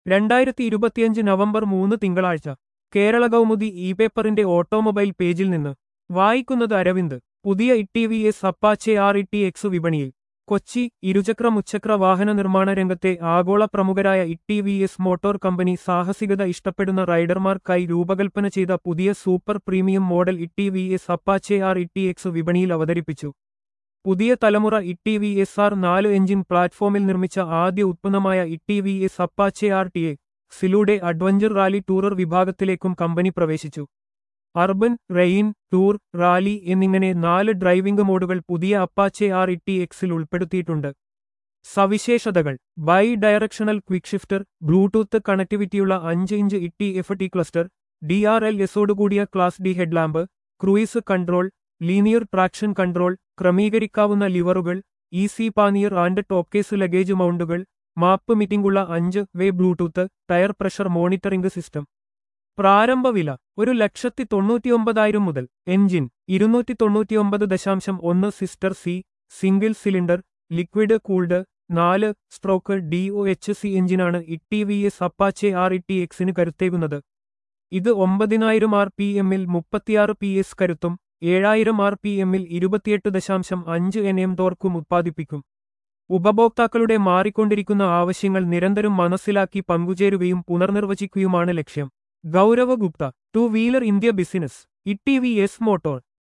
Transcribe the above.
രണ്ടായിരത്തി ഇരുപത്തിയഞ്ച് നവംബർ മൂന്ന് തിങ്കളാഴ്ച കേരള കൗമുദി ഇ പേപ്പറിന്റെ ഓട്ടോമൊബൈൽ പേജിൽ നിന്ന് വായിക്കുന്നത് അരവിന്ദ് പുതിയ T V S Apache R E T X വിപണിയിൽ കൊച്ചി ഇരുചക്ര മുച്ചക്ര വാഹന നിർമ്മാണ രംഗത്തെ ആഗോള പ്രമുഖരായ T V S motor company സാഹസികത ഇഷ്ടപ്പെടുന്ന റൈഡർമാർക്കായി രൂപകൽപ്പന ചെയ്ത പുതിയ super premium model T V S Apache R E T X വിപണിയിൽ അവതരിപ്പിച്ചു പുതിയ തലമുറ ഇ വി എസ് ആർ നാല് എഞ്ചിൻ പ്ലാറ്റ്ഫോമിൽ നിർമ്മിച്ച ആദ്യ ഉത്പന്നമായ T V S Apache R T A സിലൂടെ അഡ്വഞ്ചർ റാലി ടൂറർ വിഭാഗത്തിലേക്കും കമ്പനി പ്രവേശിച്ചു അർബൻ റെയിൻ ടൂർ റാലി എന്നിങ്ങനെ നാല് ഡ്രൈവിംഗ് മോഡുകൾ പുതിയ അപ്പാച്ചെ ആർ ഇ എക്സിൽ ഉൾപ്പെടുത്തിയിട്ടുണ്ട് സവിശേഷതകൾ bi directional quick shifter Bluetooth കണക്ടിവിറ്റിയുള്ള അഞ്ച് inch T F T cluster D R L എസോടുകൂടിയ class D headlamp cruise control linear traction control ക്രമീകരിക്കാവുന്ന ലിവറുകൾ easy pannier and top case luggage mounts map മീറ്റിംഗുള്ള അഞ്ച് way Bluetooth tyre pressure monitoring system പ്രാരംഭ വില ഒരു ലക്ഷത്തി തൊണ്ണൂറ്റിയൊമ്പതായിരം മുതൽ എൻജിൻ ഇരുന്നൂറ്റി തൊണ്ണൂറ്റിയൊമ്പത് ദശാംശം ഒന്ന് സിസ്റ്റർ സി സിംഗിൾ സിലിണ്ടർ ലിക്വിഡ് കൂൾഡ് നാല് stroke D O H C എഞ്ചിനാണ് T V S Apache R E T എക്സിന് കരുത്തേകുന്നത് ഇത് ഒമ്പതിനായിരം ആർ പി എമ്മിൽ മുപ്പത്തിയാറ് പി എസ് കരുത്തും ഏഴായിരം ആർ പി എമ്മിൽ ഇരുപത്തിയെട്ട് ദശാംശം അഞ്ച് എൻ എം ടോർക്കും ഉത്പാദിപ്പിക്കും ഉപഭോക്താക്കളുടെ മാറിക്കൊണ്ടിരിക്കുന്ന ആവശ്യങ്ങൾ നിരന്തരം മനസ്സിലാക്കി പങ്കുചേരുകയും പുനർനിർവചിക്കുകയുമാണ് ലക്ഷ്യം Gaurav Gupta two wheeler India business E T V S motor